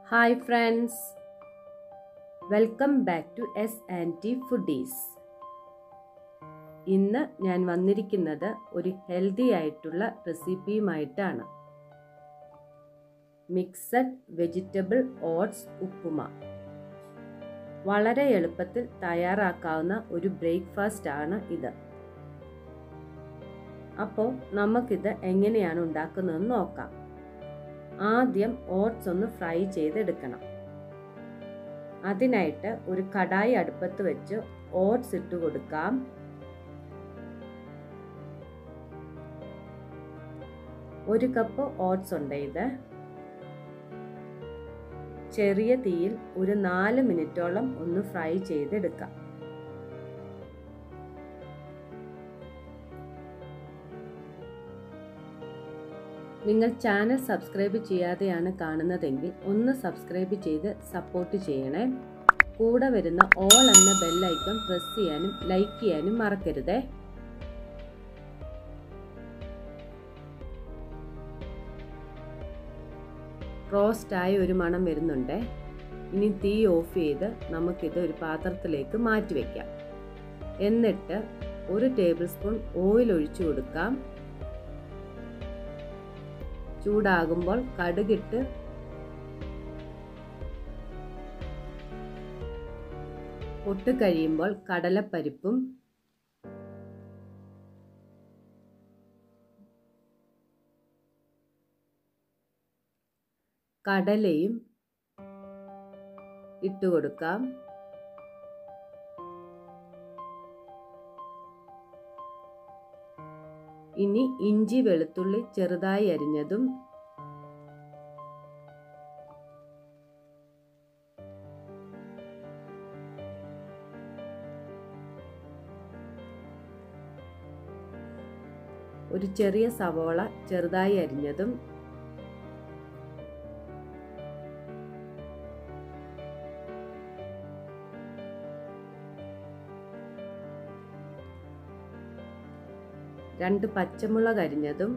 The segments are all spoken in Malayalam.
hi friends welcome back to S and T foodies ഇന്ന് ഞാൻ വന്നിരിക്കുന്നത് ഒരു ഹെൽത്തി ആയിട്ടുള്ള റെസിപ്പിയുമായിട്ടാണ് മിക്സഡ് വെജിറ്റബിൾ ഓട്സ് ഉപ്പുമ വളരെ എളുപ്പത്തിൽ തയ്യാറാക്കാവുന്ന ഒരു ബ്രേക്ക്ഫാസ്റ്റ് ആണ് ഇത് അപ്പോൾ നമുക്കിത് എങ്ങനെയാണ് ഉണ്ടാക്കുന്നതെന്ന് നോക്കാം ആദ്യം ഓട്സ് ഒന്ന് ഫ്രൈ ചെയ്തെടുക്കണം അതിനായിട്ട് ഒരു കടായി അടുപ്പത്ത് വെച്ച് ഓട്സ് ഇട്ട് കൊടുക്കാം ഒരു കപ്പ് ഓട്സ് ഉണ്ട് ഇത് ചെറിയ തീയിൽ ഒരു നാല് മിനിറ്റോളം ഒന്ന് ഫ്രൈ ചെയ്തെടുക്കാം നിങ്ങൾ ചാനൽ സബ്സ്ക്രൈബ് ചെയ്യാതെയാണ് കാണുന്നതെങ്കിൽ ഒന്ന് സബ്സ്ക്രൈബ് ചെയ്ത് സപ്പോർട്ട് ചെയ്യണേ കൂടെ വരുന്ന ഓൾ എന്ന ബെല്ലൈക്കൺ പ്രസ് ചെയ്യാനും ലൈക്ക് ചെയ്യാനും മറക്കരുതേ റോസ്റ്റായ ഒരു മണം വരുന്നുണ്ട് ഇനി തീ ഓഫ് ചെയ്ത് നമുക്കിത് ഒരു പാത്രത്തിലേക്ക് മാറ്റി വയ്ക്കാം എന്നിട്ട് ഒരു ടേബിൾ സ്പൂൺ ഓയിൽ ഒഴിച്ചു കൊടുക്കാം ചൂടാകുമ്പോൾ കടുകിട്ട് പൊട്ട് കഴിയുമ്പോൾ കടലപ്പരിപ്പും കടലയും ഇട്ടുകൊടുക്കാം ഇനി ഇഞ്ചി വെളുത്തുള്ളി ചെറുതായി അരിഞ്ഞതും ഒരു ചെറിയ സവോള ചെറുതായി അരിഞ്ഞതും രണ്ട് പച്ചമുളക് അരിഞ്ഞതും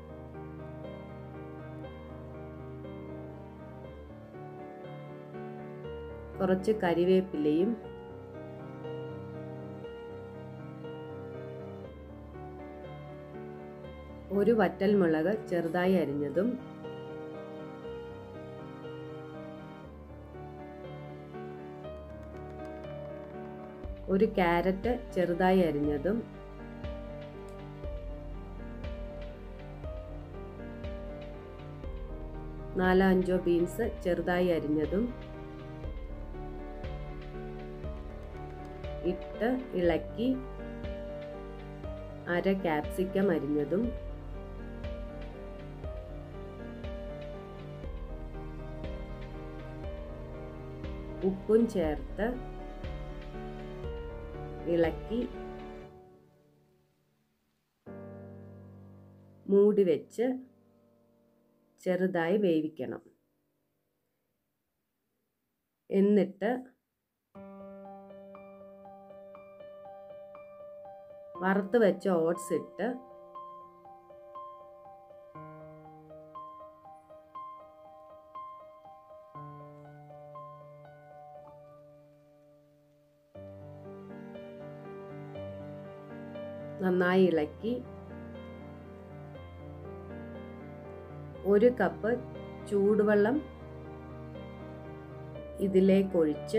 കുറച്ച് കരിവേപ്പിലയും ഒരു വറ്റൽമുളക് ചെറുതായി അരിഞ്ഞതും ഒരു ക്യാരറ്റ് ചെറുതായി അരിഞ്ഞതും നാലോ അഞ്ചോ ബീൻസ് ചെറുതായി അരിഞ്ഞതും ഇട്ട് ഇളക്കി അര ക്യാപ്സിക്കം അരിഞ്ഞതും ഉപ്പും ചേർത്ത് ഇളക്കി മൂടി വെച്ച് ചെറുതായി വേവിക്കണം എന്നിട്ട് വറുത്ത് വെച്ച ഓട്സ് ഇട്ട് നന്നായി ഇളക്കി ഒരു കപ്പ് ചൂടുവെള്ളം ഇതിലേക്കൊഴിച്ച്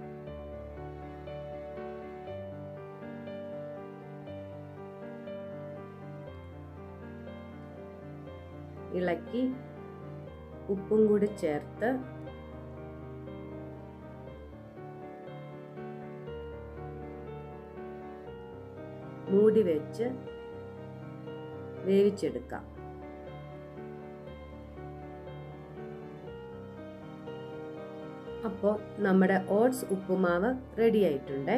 ഇളക്കി ഉപ്പും കൂടി ചേർത്ത് മൂടി വെച്ച് വേവിച്ചെടുക്കാം അപ്പോൾ നമ്മുടെ ഓട്സ് ഉപ്പുമാവ് റെഡി ആയിട്ടുണ്ട്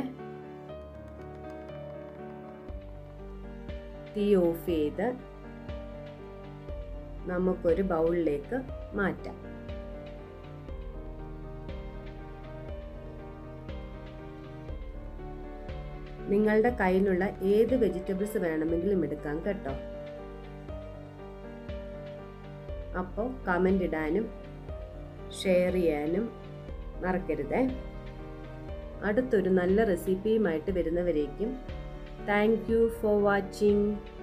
തീ ഓഫ് ചെയ്ത് നമുക്കൊരു ബൗളിലേക്ക് മാറ്റാം നിങ്ങളുടെ കയ്യിലുള്ള ഏത് വെജിറ്റബിൾസ് വേണമെങ്കിലും എടുക്കാം കേട്ടോ അപ്പോൾ കമൻ്റ് ഇടാനും ഷെയർ ചെയ്യാനും മറക്കരുതേ അടുത്തൊരു നല്ല റെസിപ്പിയുമായിട്ട് വരുന്നവരേക്കും താങ്ക് യു ഫോർ വാച്ചിങ്